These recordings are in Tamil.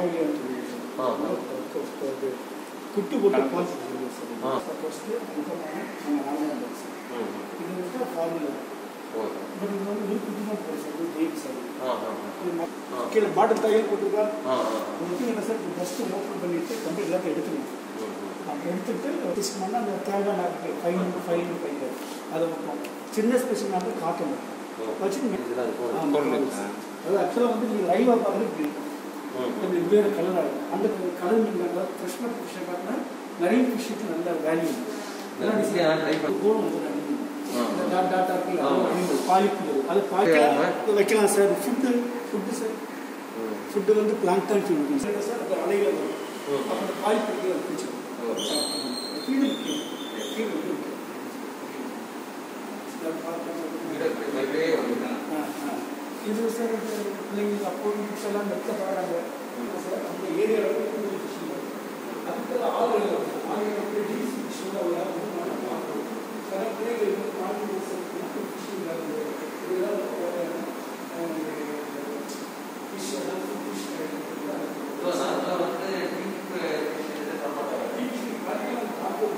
கோழியான்னு சொல்லுவோம் சார். ஆ, ஆ. அது குட்டி போட்டு கலப்பு. பால் சொல்லுவோம் சார் ஆ. ஃபஸ்ட்டு நாங்கள் நாங்கள் சார் ம் ம். இது வந்து ஃபார்முலா ஓ பட் இது வந்து ஒரு குட்டி தான் போகும் சார் இது பேபி சார் ஆ ஆ ஆ. இது ம- ஆ. கீழே பாட்டில் தையல் போட்டிருக்கா ஆ ஆ ஆ. உங்களுக்கு என்ன சார் ஃபஸ்ட்டு ஓப்பன் பண்ணிவிட்டு கம்ப்ளீட் எல்லாத்தையும் எடுத்துக்கணும் ம் ம். அப்போ எடுத்துட்டு ஸ்டிச் பண்ணால் அந்த தேங்காய் நாக்கு ஃபைன் ஃபைன் ஃபைன் அதை வைப்போம் சின்ன ஸ்பெஷல் நாக்கு காட்டணும் ஓ. வச்சு இதுதான் இப்போ ஆமா. பொருள் இருக்கா? அது ஆக்சுவலாக வந்து நீங்கள் லைவாக பார்க்குறது இப்படி இருக்கும் ம் ம். இப்படி வேறு கலர் ஆகும் அந்த கலர் நீங்கள் நல்லா ஃப்ரெஷ்ஷாக ஃபிஷ்ஷை பார்த்தா நிறைய ஃபிஷ்ஷுக்கு நல்ல வேல்யூ இல்ல, இல்லையா, try பண்ணு. கோலம் வந்து அணியும். ஆ. இந்த டாட் டாட்டா இருக்குல்ல, அது ஆமா. அணியும். பாலிப்புகள். அது வைக்கலாமா? பாலிக்கலாம் வைக்கலாம் சார் ஃபுட்டு ஃபுட்டு சார் ம். ஃபுட்டு வந்து பிளாங்டான் ஃபீட் இருக்கும் சார் சார் அது அலையில் வரும் ம். அப்போ அந்த பாலிப்புகள் ஓ. பிடிச்சிடும் ஃபீடு முக்கியம் ஃபீடு வந்து முக்கியம் சார், பார்த்தா- அப்படியே வந்துதான். ஆ, ஆ. இது சார் இது பிள்ளைங்களுக்கு அப்போ புக்ஸ் எல்லாம் மெத்த பாடுறாங்க சார் அந்த ஏரியாவில் அதுக்கு ஆளுகள் ஆளுகள் வந்து டிசி ஷோவில் வந்து நான் பார்க்கணும் சில பிள்ளைகள் வந்து கான்ஃபிடன்ஸ் ஃபிஷிங் இதெல்லாம் ஃபிஷ் எல்லாம் ஃபிஷ் இப்போ நார்மலா வந்து pink fish இது சாப்பிட மாட்டாங்க.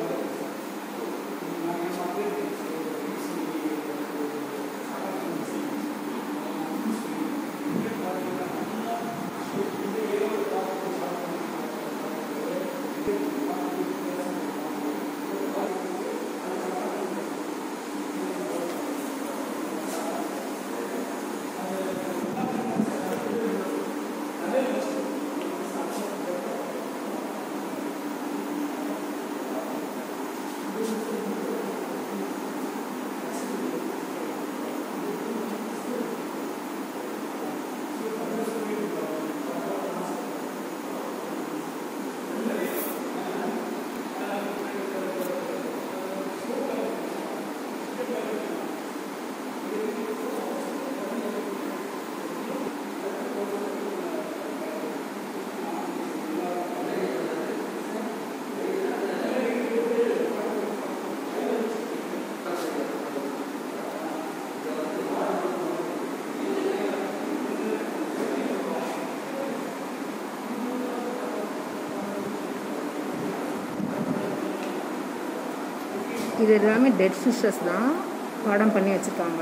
இது எல்லாமே டெட் ஃபிஷ்ஷஸ் தான் பாடம் பண்ணி வச்சுருக்காங்க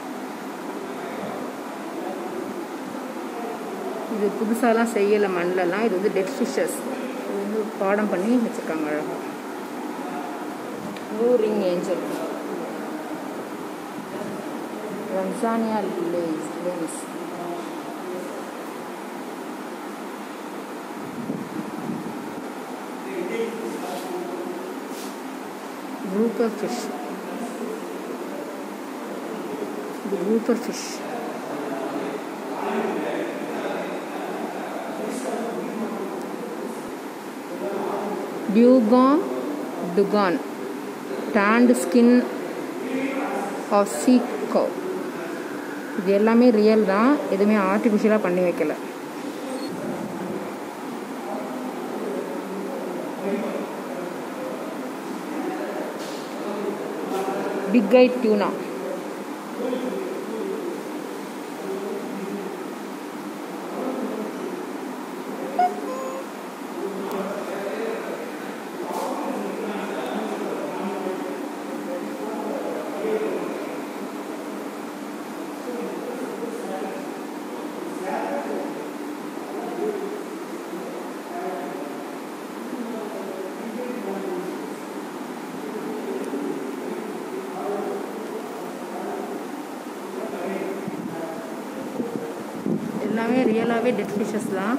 இது புதுசாலாம் செய்யலை மண்ணிலலாம் இது வந்து டெட் ஃபிஷ்ஷஸ் இது வந்து பாடம் பண்ணி வச்சுருக்காங்க அழகாக ப்ளூ ரிங் ஏஞ்சல் ரம்சானியா லேஸ் லேஸ் ரூப்பர் ஃபிஷ் இது ரூப்பர் ஃபிஷ் டியூகான் டுகான் டேண்ட் ஸ்கின் ஆஃப் சீக்கோ இது எல்லாமே ரியல் தான் எதுவுமே ஆர்டிஃபிஷியலாக பண்ணி வைக்கல பிக் ஐ டியூனா எல்லாமே ரியலாகவே டெட் ஃபிஷஸ் தான்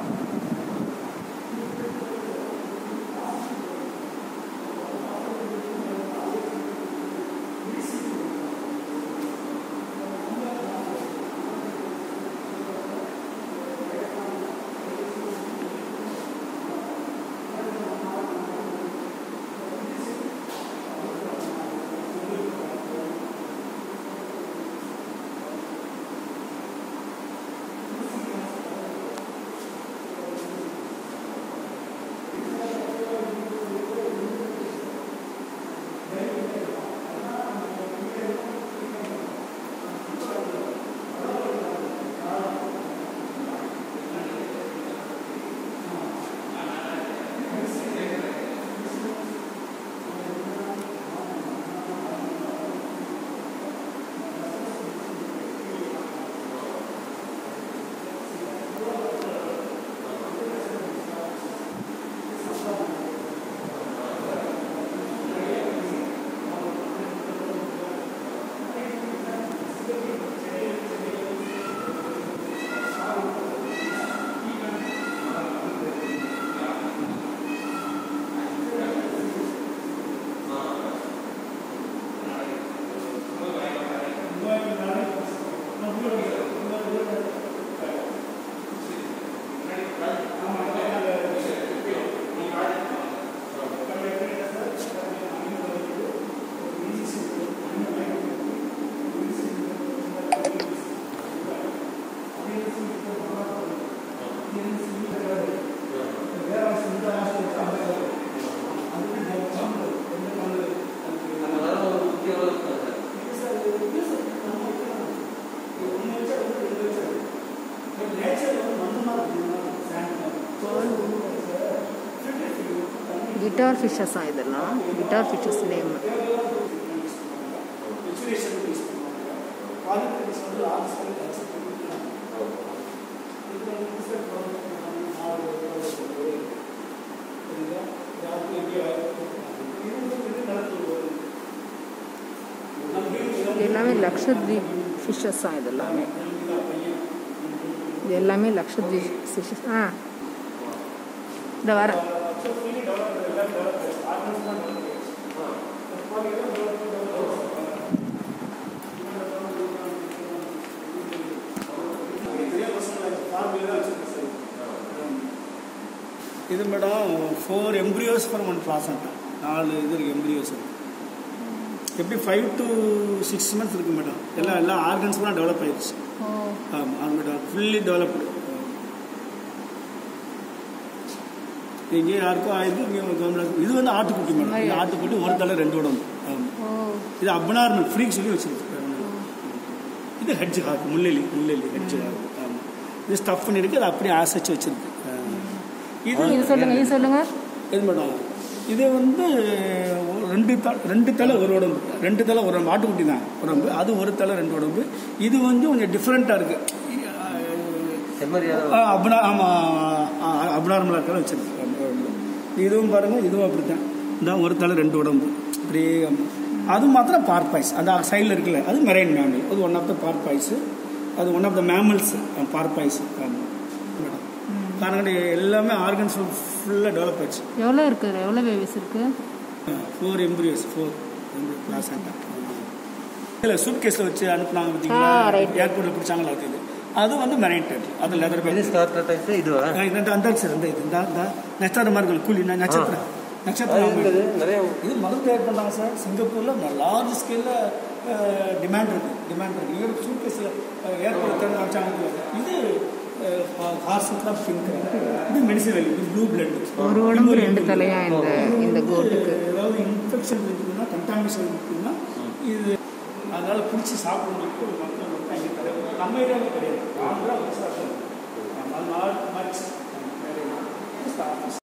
கிட்டார் ஃபிஷ்ஷஸா இதெல்லாம் guitar fishes name education use பண்ணுவாங்க குவாலிட்டிஸ் வந்து ஆர்ட்ஸ் கன்செப்ட் கொடுக்குறாங்க இதில் வந்து புதுசாக ப்ராடக்ட் நாலு ப்ராடக்ட் சரிங்களா யாருக்கும் எங்கேயோ இது வந்து இது நடந்து வருது இது எல்லாமே லக்ஷத்வீப் ஃபிஷ்ஷஸா இது எல்லாமே இது எல்லாமே லக்ஷத்வீப் ஃபிஷ்ஷஸ் ஆ இந்த வர இது madam four embryos for one placenta நாலு இது இருக்கு எம்ப்ரியோஸ் எப்படி ஃபைவ் டு சிக்ஸ் மந்த்ஸ் இருக்கு மேடம் எல்லாம் எல்லா ஆர்கன்ஸ்லாம் டெவலப் ஆயிடுச்சு ஆமாம் அது மேடம் ஃபுல்லி டெவலப்டு இங்கே யாருக்கும் ஆயிருக்கு இங்கே கவர்மெண்ட் இது வந்து ஆட்டுக்குட்டி மேடம் இது ஆட்டுக்குட்டி ஒரு தலை ரெண்டு உடம்பு ஆமாம் ஓ இது அப்னார்மல் ஃப்ரீக் சொல்லி வச்சிருக்கு இது ஹெட்ஜ் ஹாக் முள்ளெலி முள்ளெலி ஹெட்ஜ் ஹாக் ஆமாம் இது ஸ்டஃப் பண்ணியிருக்கு அது அப்படியே ஆசைச்சு வச்சிருக்கு ஆ. இது இது சொல்லுங்க இது சொல்லுங்க இது மேடம் இது வந்து ஒரு ரெண்டு த ரெண்டு தலை ஒரு உடம்பு ரெண்டு தலை ஒரு உடம்பு ஆட்டுக்குட்டி தான் உடம்பு அது ஒரு தலை ரெண்டு உடம்பு இது வந்து கொஞ்சம் டிஃப்ரெண்ட்டாக இருக்குது செம்மறியாத அப்னா ஆமாம் அப்னார்மலாக இருக்கலாம் வச்சிருக்கு இதுவும் பாருங்கள் இதுவும் அப்படி தான் இந்த ஒரு தலை ரெண்டு உடம்பு அப்படியே ஆமா. அது மாத்திரம் பார்ப்பாய்ஸ் அந்த சைடில் இருக்குல்ல அது மெரைன் மேமல் அது ஒன் ஆஃப் த பார்ப்பாய்ஸு அது one of the mammals porpoise ஆமாம் மேடம் காரணம் எல்லாமே ஆர்கன்ஸ் ஃபுல்லாக டெவலப் ஆயிடுச்சு எவ்வளோ இருக்குது எவ்வளோ பேபிஸ் இருக்குது ஃபோர் எம்ப்ரியோஸ் ஃபோர் பிளாசண்டா இல்லை சூட் கேஸில் வச்சு அனுப்புனாங்க ஆ, பார்த்தீங்களா right. ஏர்போர்ட்டில் பிடிச்சாங்களா அது இது அது வந்து மெரைன் டேட் அது லெதர் இது பேக் ஸ்டார்டர் டைப் இதுவா இந்த அந்த சார் இந்த இது இந்த இந்த நட்சத்திர மாதிரி கூலி ந- நட்சத்திரம் அது நட்சத்திரம் இருந்தது நிறைய இது மருந்து தயார் பண்ணாங்க சார் சிங்கப்பூரில் லார்ஜ் ஸ்கேலில் டிமாண்ட் இருக்குது டிமாண்ட் இருக்குது இவர் சூட் கேஸில் ஏர்போர்ட் திறந்து வச்சாங்க இது ஹார்ஸுக்குலாம் பிங்க் இது மெடிசன் வேல்யூ இது ப்ளூ பிளட் ஒரு உடம்பு ரெண்டு தலையா இந்த இந்த கோட்டுக்கு ஏதாவது இன்ஃபெக்ஷன் இருக்குதுன்னா கண்டாமினேஷன் இருக்குதுன்னா இது அதனால பிடிச்சி சாப்பிடுறதுக்கு மக்கள் வந்து அங்கே கிடையாது நம்ம ஏரியாவில் கிடையாது ஆந்திரா விவசாயம் அது நாட் மச்